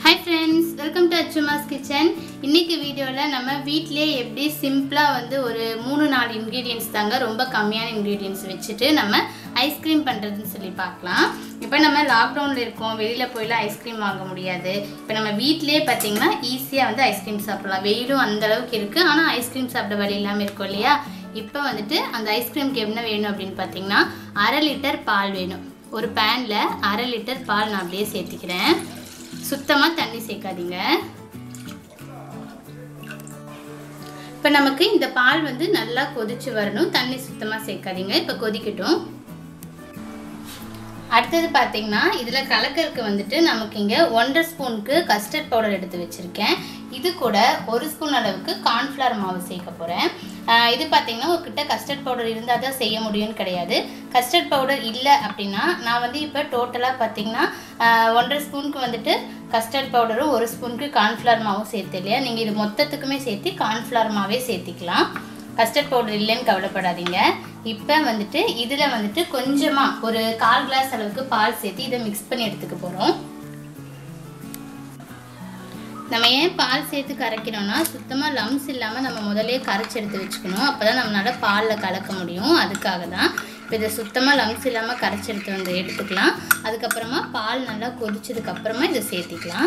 hi friends welcome to Achuma's kitchen இன்னைக்கு வீடியோவில் நம்ம வீட்டிலே எப்படி சிம்பிளாக வந்து ஒரு மூணு நாலு இன்க்ரீடியன்ஸ் தாங்க ரொம்ப கம்மியான இன்க்ரீடியன்ஸ் வச்சுட்டு நம்ம ஐஸ்கிரீம் பண்ணுறதுன்னு சொல்லி பார்க்கலாம் இப்போ நம்ம லாக்டவுனில் இருக்கோம் வெளியில் போயெல்லாம் ஐஸ்கிரீம் வாங்க முடியாது இப்போ நம்ம வீட்டிலே பார்த்தீங்கன்னா ஈஸியாக வந்து ஐஸ்கிரீம் சாப்பிடலாம் வெயிலும் அந்த அளவுக்கு இருக்குது ஆனால் ஐஸ்கிரீம் சாப்பிட வழி இல்லாமல் இருக்கும் இல்லையா இப்போ வந்துட்டு அந்த ஐஸ்கிரீம்க்கு என்ன வேணும் அப்படின்னு பார்த்தீங்கன்னா அரை லிட்டர் பால் வேணும் ஒரு பேனில் அரை லிட்டர் பால் நான் அப்படியே சேர்த்துக்கிறேன் சுத்தமாக தண்ணி சேர்க்காதீங்க இப்போ நமக்கு இந்த பால் வந்து நல்லா கொதிச்சு வரணும் தண்ணி சுத்தமாக சேர்க்காதீங்க இப்போ கொதிக்கட்டும் அடுத்தது பார்த்தீங்கன்னா இதில் கலக்கருக்கு வந்துட்டு நமக்கு இங்கே ஒன்றரை ஸ்பூனுக்கு கஸ்டர்ட் பவுடர் எடுத்து வச்சுருக்கேன் இது கூட ஒரு ஸ்பூன் அளவுக்கு கார்ன்ஃப்ளவர் மாவு சேர்க்க போகிறேன் இது பார்த்தீங்கன்னா உங்ககிட்ட கஸ்டர்ட் பவுடர் இருந்தால் தான் செய்ய முடியும்னு கிடையாது கஸ்டர்ட் பவுடர் இல்லை அப்படின்னா நான் வந்து இப்போ டோட்டலாக பார்த்தீங்கன்னா ஒன்றரை ஸ்பூனுக்கு வந்துட்டு கஸ்டர்ட் பவுடரும் ஒரு ஸ்பூனுக்கு கார்ன்ஃப்ளவர் மாவும் சேர்த்து இல்லையா நீங்கள் இது மொத்தத்துக்குமே சேர்த்து கார்ன்ஃப்ளவர் மாவே சேர்த்திக்கலாம் கஸ்டர்ட் பவுடர் இல்லைன்னு கவலைப்படாதீங்க இப்போ வந்துட்டு இதில் வந்துட்டு கொஞ்சமாக ஒரு கால் கிளாஸ் அளவுக்கு பால் சேர்த்து இதை மிக்ஸ் பண்ணி எடுத்துக்க போகிறோம் நம்ம ஏன் பால் சேர்த்து கரைக்கிறோம்னா சுத்தமாக லம்ஸ் இல்லாமல் நம்ம முதலே கரைச்சி எடுத்து வச்சுக்கணும் அப்போ தான் நம்மளால் பாலில் கலக்க முடியும் அதுக்காக தான் இப்போ இதை சுத்தமாக லம்ஸ் இல்லாமல் கரைச்சி எடுத்து வந்து எடுத்துக்கலாம் அதுக்கப்புறமா பால் நல்லா கொதிச்சதுக்கப்புறமா இதை சேர்த்திக்கலாம்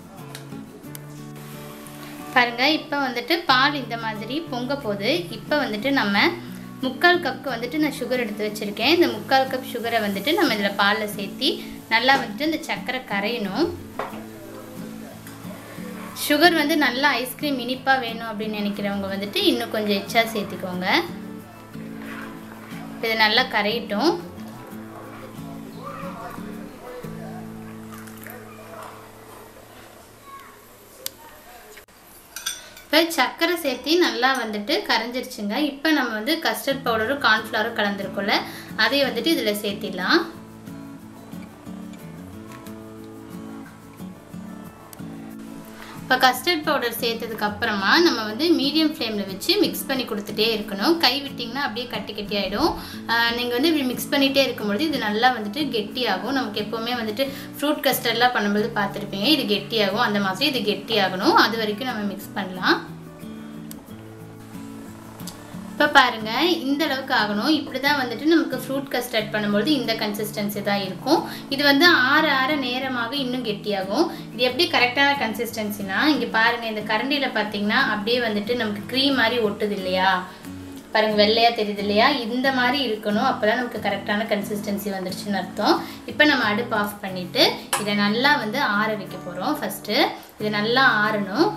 பாருங்க இப்போ வந்துட்டு பால் இந்த மாதிரி பொங்க போகுது இப்போ வந்துட்டு நம்ம முக்கால் கப்புக்கு வந்துட்டு நான் சுகர் எடுத்து வச்சுருக்கேன் இந்த முக்கால் கப் சுகரை வந்துட்டு நம்ம இதில் பாலில் சேர்த்தி நல்லா வந்துட்டு இந்த சர்க்கரை கரையணும் சுகர் வந்து நல்லா ஐஸ்கிரீம் இனிப்பாக வேணும் அப்படின்னு நினைக்கிறவங்க வந்துட்டு இன்னும் கொஞ்சம் எச்சா சேர்த்துக்கோங்க இது நல்லா கரையட்டும் இப்போ சர்க்கரை சேர்த்து நல்லா வந்துட்டு கரைஞ்சிருச்சுங்க இப்போ நம்ம வந்து கஸ்டர்ட் பவுடரும் கார்ன்ஃப்ளவரும் கலந்துருக்கோம்ல அதை வந்துட்டு இதில் சேர்த்திடலாம் இப்போ கஸ்டர்ட் பவுடர் சேர்த்ததுக்கு அப்புறமா நம்ம வந்து மீடியம் ஃப்ளேமில் வச்சு மிக்ஸ் பண்ணி கொடுத்துட்டே இருக்கணும் கை விட்டிங்கன்னா அப்படியே கட்டி கட்டி ஆகிடும் நீங்கள் வந்து இப்படி மிக்ஸ் பண்ணிகிட்டே இருக்கும்பொழுது இது நல்லா வந்துட்டு கெட்டியாகும் நமக்கு எப்போவுமே வந்துட்டு ஃப்ரூட் கஸ்டர்ட்லாம் பண்ணும்போது பார்த்துருப்பீங்க இது கெட்டியாகும் அந்த மாதிரி இது கெட்டியாகணும் அது வரைக்கும் நம்ம மிக்ஸ் பண்ணலாம் இப்போ பாருங்கள் இந்த அளவுக்கு ஆகணும் இப்படி தான் வந்துட்டு நமக்கு ஃப்ரூட் கஸ்டர்ட் பண்ணும்போது இந்த கன்சிஸ்டன்சி தான் இருக்கும் இது வந்து ஆற ஆற நேரமாக இன்னும் கெட்டியாகும் இது எப்படி கரெக்டான கன்சிஸ்டன்சினா இங்கே பாருங்கள் இந்த கரண்டியில் பார்த்தீங்கன்னா அப்படியே வந்துட்டு நமக்கு க்ரீம் மாதிரி ஒட்டுது இல்லையா பாருங்கள் வெள்ளையாக தெரியுது இல்லையா இந்த மாதிரி இருக்கணும் அப்போ தான் நமக்கு கரெக்டான கன்சிஸ்டன்சி வந்துருச்சுன்னு அர்த்தம் இப்போ நம்ம அடுப்பு ஆஃப் பண்ணிவிட்டு இதை நல்லா வந்து ஆற வைக்க போகிறோம் ஃபஸ்ட்டு இது நல்லா ஆறணும்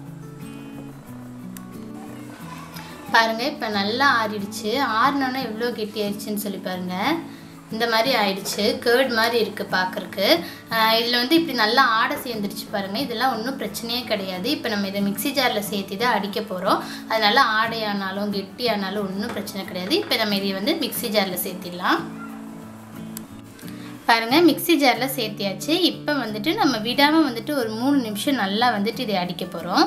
பாருங்கள் இப்போ நல்லா ஆறிடுச்சு ஆறினோன்னா எவ்வளோ கெட்டி ஆயிடுச்சுன்னு சொல்லி பாருங்கள் இந்த மாதிரி ஆயிடுச்சு கேர்ட் மாதிரி இருக்குது பார்க்குறக்கு இதில் வந்து இப்படி நல்லா ஆடை சேர்ந்துருச்சு பாருங்கள் இதெல்லாம் ஒன்றும் பிரச்சனையே கிடையாது இப்போ நம்ம இதை மிக்சி ஜாரில் சேர்த்து தான் அடிக்க போகிறோம் அது நல்லா ஆடையானாலும் கெட்டியானாலும் ஒன்றும் பிரச்சனை கிடையாது இப்போ நம்ம இதை வந்து மிக்சி ஜாரில் சேர்த்திடலாம் பாருங்கள் மிக்சி ஜாரில் சேர்த்தியாச்சு இப்போ வந்துட்டு நம்ம விடாமல் வந்துட்டு ஒரு மூணு நிமிஷம் நல்லா வந்துட்டு இதை அடிக்க போகிறோம்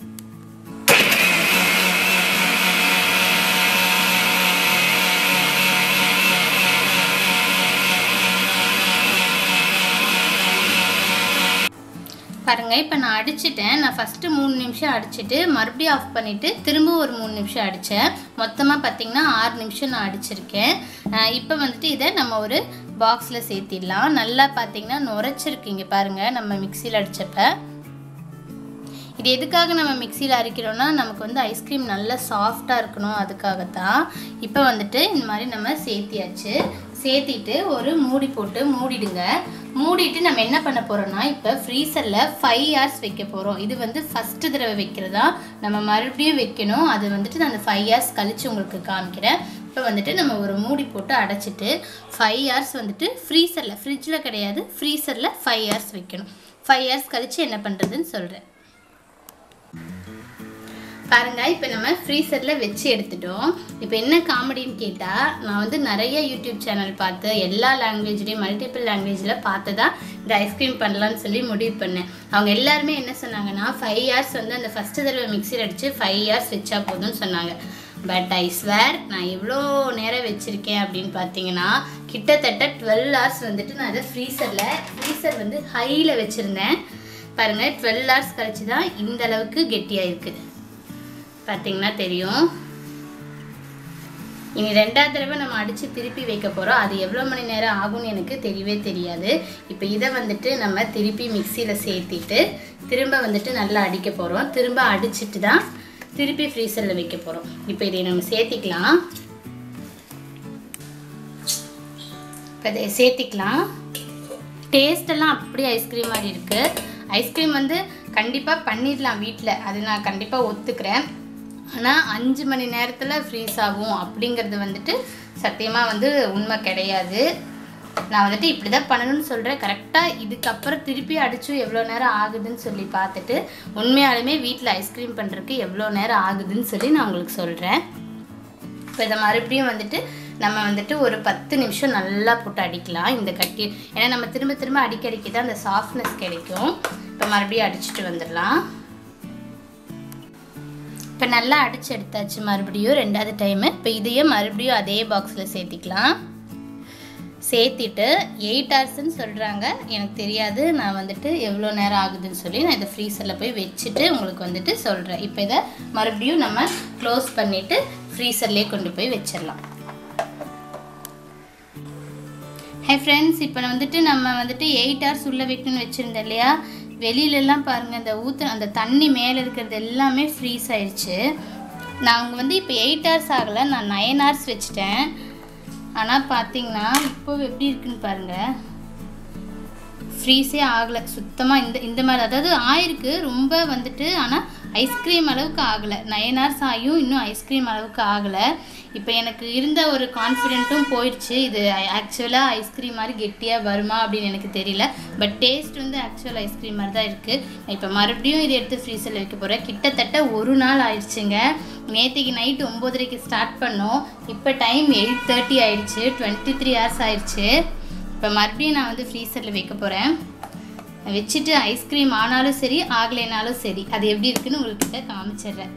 பாருங்கள் இப்போ நான் அடிச்சிட்டேன் நான் ஃபஸ்ட்டு மூணு நிமிஷம் அடிச்சுட்டு மறுபடியும் ஆஃப் பண்ணிவிட்டு திரும்ப ஒரு மூணு நிமிஷம் அடித்தேன் மொத்தமாக பார்த்திங்கன்னா ஆறு நிமிஷம் நான் அடிச்சிருக்கேன் இப்போ வந்துட்டு இதை நம்ம ஒரு பாக்ஸில் சேர்த்திடலாம் நல்லா பார்த்திங்கன்னா நுரைச்சிருக்கீங்க பாருங்கள் நம்ம மிக்சியில் அடித்தப்ப இது எதுக்காக நம்ம மிக்சியில் அரைக்கிறோன்னா நமக்கு வந்து ஐஸ்கிரீம் நல்லா சாஃப்டாக இருக்கணும் அதுக்காகத்தான் இப்போ வந்துட்டு இந்த மாதிரி நம்ம சேர்த்தியாச்சு சேர்த்திட்டு ஒரு மூடி போட்டு மூடிடுங்க மூடிட்டு நம்ம என்ன பண்ண போகிறோம்னா இப்போ ஃப்ரீசரில் ஃபைவ் ஹவர்ஸ் வைக்க போகிறோம் இது வந்து ஃபஸ்ட்டு தடவை வைக்கிறதா நம்ம மறுபடியும் வைக்கணும் அது வந்துட்டு நான் அந்த ஃபைவ் ஹவர்ஸ் கழித்து உங்களுக்கு காமிக்கிறேன் இப்போ வந்துட்டு நம்ம ஒரு மூடி போட்டு அடைச்சிட்டு ஃபைவ் ஹவர்ஸ் வந்துட்டு ஃப்ரீசரில் ஃப்ரிட்ஜில் கிடையாது ஃப்ரீசரில் ஃபைவ் ஹவர்ஸ் வைக்கணும் ஃபைவ் ஹவர்ஸ் கழித்து என்ன பண்ணுறதுன்னு சொல்கிறேன் பாருங்க இப்போ நம்ம ஃப்ரீசரில் வச்சு எடுத்துட்டோம் இப்போ என்ன காமெடின்னு கேட்டால் நான் வந்து நிறைய யூடியூப் சேனல் பார்த்து எல்லா லாங்குவேஜ்லேயும் மல்டிபிள் லாங்குவேஜில் பார்த்து தான் இந்த ஐஸ்கிரீம் பண்ணலான்னு சொல்லி முடிவு பண்ணேன் அவங்க எல்லாருமே என்ன சொன்னாங்கன்னா ஃபைவ் இயர்ஸ் வந்து அந்த ஃபஸ்ட்டு தடவை மிக்சியில் அடித்து ஃபைவ் இயர்ஸ் வச்சா போதும்னு சொன்னாங்க பட் ஐ ஸ்வேர் நான் எவ்வளோ நேரம் வச்சுருக்கேன் அப்படின்னு பார்த்தீங்கன்னா கிட்டத்தட்ட டுவெல் ஹவர்ஸ் வந்துட்டு நான் அதை ஃப்ரீசரில் ஃப்ரீசர் வந்து ஹையில் வச்சுருந்தேன் பாருங்கள் டுவெல் ஹவர்ஸ் கழிச்சு தான் இந்த அளவுக்கு கெட்டியாக இருக்குது பார்த்தீங்கன்னா தெரியும் இனி ரெண்டாவது தடவை நம்ம அடித்து திருப்பி வைக்க போகிறோம் அது எவ்வளோ மணி நேரம் ஆகும்னு எனக்கு தெரியவே தெரியாது இப்போ இதை வந்துட்டு நம்ம திருப்பி மிக்சியில் சேர்த்திட்டு திரும்ப வந்துட்டு நல்லா அடிக்க போகிறோம் திரும்ப அடிச்சிட்டு தான் திருப்பி ஃப்ரீசரில் வைக்க போகிறோம் இப்போ இதை நம்ம சேர்த்திக்கலாம் இப்போ இதை சேர்த்திக்கலாம் டேஸ்ட் எல்லாம் அப்படியே ஐஸ்கிரீம் மாதிரி இருக்குது ஐஸ்கிரீம் வந்து கண்டிப்பாக பண்ணிடலாம் வீட்டில் அது நான் கண்டிப்பாக ஒத்துக்கிறேன் ஆனால் அஞ்சு மணி நேரத்தில் ஃப்ரீஸ் ஆகும் அப்படிங்கிறது வந்துட்டு சத்தியமாக வந்து உண்மை கிடையாது நான் வந்துட்டு இப்படி தான் பண்ணணும்னு சொல்கிறேன் கரெக்டாக இதுக்கப்புறம் திருப்பி அடிச்சும் எவ்வளோ நேரம் ஆகுதுன்னு சொல்லி பார்த்துட்டு உண்மையாலுமே வீட்டில் ஐஸ்கிரீம் பண்ணுறதுக்கு எவ்வளோ நேரம் ஆகுதுன்னு சொல்லி நான் உங்களுக்கு சொல்கிறேன் இப்போ இதை மறுபடியும் வந்துட்டு நம்ம வந்துட்டு ஒரு பத்து நிமிஷம் நல்லா போட்டு அடிக்கலாம் இந்த கட்டி ஏன்னா நம்ம திரும்ப திரும்ப அடிக்க அடிக்க தான் அந்த சாஃப்ட்னஸ் கிடைக்கும் இப்போ மறுபடியும் அடிச்சுட்டு வந்துடலாம் இப்போ நல்லா அடிச்சு எடுத்தாச்சு மறுபடியும் ரெண்டாவது டைமு இப்போ இதையே மறுபடியும் அதே பாக்ஸில் சேர்த்திக்கலாம் சேர்த்திட்டு எயிட் ஹவர்ஸ்ன்னு சொல்கிறாங்க எனக்கு தெரியாது நான் வந்துட்டு எவ்வளோ நேரம் ஆகுதுன்னு சொல்லி நான் இதை ஃப்ரீசரில் போய் வச்சுட்டு உங்களுக்கு வந்துட்டு சொல்கிறேன் இப்போ இதை மறுபடியும் நம்ம க்ளோஸ் பண்ணிவிட்டு ஃப்ரீசர்லேயே கொண்டு போய் வச்சிடலாம் ஹே ஃப்ரெண்ட்ஸ் இப்போ வந்துட்டு நம்ம வந்துட்டு எயிட் ஹவர்ஸ் உள்ளே வைக்கணும்னு வச்சுருந்தேன் இல்லையா வெளியிலலாம் பாருங்கள் இந்த ஊற்று அந்த தண்ணி மேலே இருக்கிறது எல்லாமே ஃப்ரீஸ் ஆயிடுச்சு நான் அவங்க வந்து இப்போ எயிட் ஹவர்ஸ் ஆகலை நான் நைன் ஹவர்ஸ் வச்சுட்டேன் ஆனால் பார்த்தீங்கன்னா இப்போ எப்படி இருக்குன்னு பாருங்கள் ஃப்ரீஸே ஆகலை சுத்தமாக இந்த இந்த மாதிரி அதாவது ஆயிருக்கு ரொம்ப வந்துட்டு ஆனால் ஐஸ்கிரீம் அளவுக்கு ஆகலை நைன் ஹவர்ஸ் ஆகியும் இன்னும் ஐஸ்கிரீம் அளவுக்கு ஆகலை இப்போ எனக்கு இருந்த ஒரு கான்ஃபிடென்ட்டும் போயிடுச்சு இது ஆக்சுவலாக ஐஸ்கிரீம் மாதிரி கெட்டியாக வருமா அப்படின்னு எனக்கு தெரியல பட் டேஸ்ட் வந்து ஆக்சுவல் ஐஸ்கிரீம் மாதிரி தான் இருக்குது நான் இப்போ மறுபடியும் இதை எடுத்து ஃப்ரீசரில் வைக்க போகிறேன் கிட்டத்தட்ட ஒரு நாள் ஆயிடுச்சுங்க நேற்றுக்கு நைட் ஒம்போதரைக்கு ஸ்டார்ட் பண்ணோம் இப்போ டைம் எயிட் தேர்ட்டி ஆயிடுச்சு டுவெண்ட்டி த்ரீ ஹவர்ஸ் ஆயிடுச்சு இப்போ மறுபடியும் நான் வந்து ஃப்ரீசரில் வைக்க போகிறேன் வச்சுட்டு ஐஸ்கிரீம் ஆனாலும் சரி ஆகலைனாலும் சரி அது எப்படி இருக்குன்னு உங்கள்கிட்ட காமிச்சிடுறேன்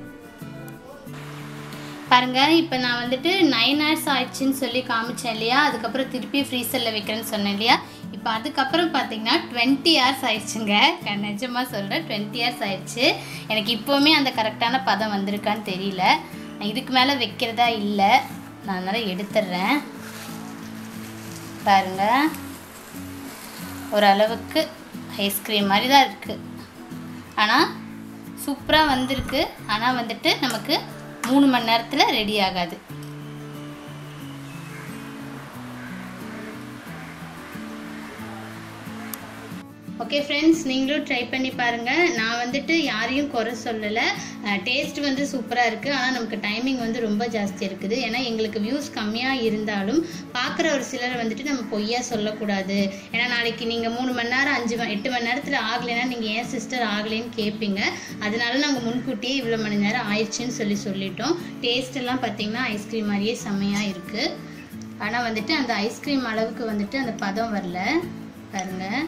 பாருங்க இப்போ நான் வந்துட்டு நைன் ஹவர்ஸ் ஆயிடுச்சுன்னு சொல்லி காமிச்சேன் இல்லையா அதுக்கப்புறம் திருப்பி ஃப்ரீசரில் வைக்கிறேன்னு சொன்னேன் இல்லையா இப்போ அதுக்கப்புறம் பார்த்தீங்கன்னா டுவெண்ட்டி ஹவர்ஸ் ஆயிடுச்சுங்க க- நிஜமா சொல்கிறேன் டுவெண்ட்டி ஹவர்ஸ் ஆயிடுச்சு எனக்கு இப்போவுமே அந்த கரெக்டான பதம் வந்திருக்கான்னு தெரியல நான் இதுக்கு மேலே வைக்கிறதா இல்லை நான் அதனால் எடுத்துடுறேன் பாருங்க ஓரளவுக்கு ஐஸ்கிரீம் மாதிரி தான் இருக்குது ஆனால் சூப்பராக வந்திருக்கு ஆனால் வந்துட்டு நமக்கு மூணு மணி நேரத்தில் ரெடி ஆகாது ஓகே ஃப்ரெண்ட்ஸ் நீங்களும் ட்ரை பண்ணி பாருங்கள் நான் வந்துட்டு யாரையும் குறை சொல்லலை டேஸ்ட் வந்து சூப்பராக இருக்குது ஆனால் நமக்கு டைமிங் வந்து ரொம்ப ஜாஸ்தி இருக்குது ஏன்னா எங்களுக்கு வியூஸ் கம்மியாக இருந்தாலும் பார்க்குற ஒரு சிலர் வந்துட்டு நம்ம பொய்யா சொல்லக்கூடாது ஏன்னா நாளைக்கு நீங்கள் மூணு மணி நேரம் அஞ்சு மணி எட்டு மணி நேரத்தில் ஆகலைன்னா நீங்கள் ஏன் சிஸ்டர் ஆகலைன்னு கேட்பீங்க அதனால நாங்கள் முன்கூட்டியே இவ்வளோ மணி நேரம் ஆயிடுச்சுன்னு சொல்லி சொல்லிட்டோம் டேஸ்ட் எல்லாம் பார்த்தீங்கன்னா ஐஸ்கிரீம் மாதிரியே செம்மையாக இருக்குது ஆனால் வந்துட்டு அந்த ஐஸ்கிரீம் அளவுக்கு வந்துட்டு அந்த பதம் வரல பாருங்கள்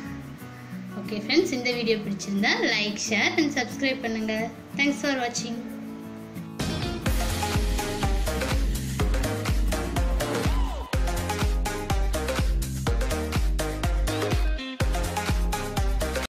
ஓகே ஃப்ரெண்ட்ஸ் இந்த வீடியோ பிடிச்சிருந்தா லைக் ஷேர் அண்ட் சப்ஸ்கிரைப் பண்ணுங்கள் தேங்க்ஸ் ஃபார் வாட்சிங்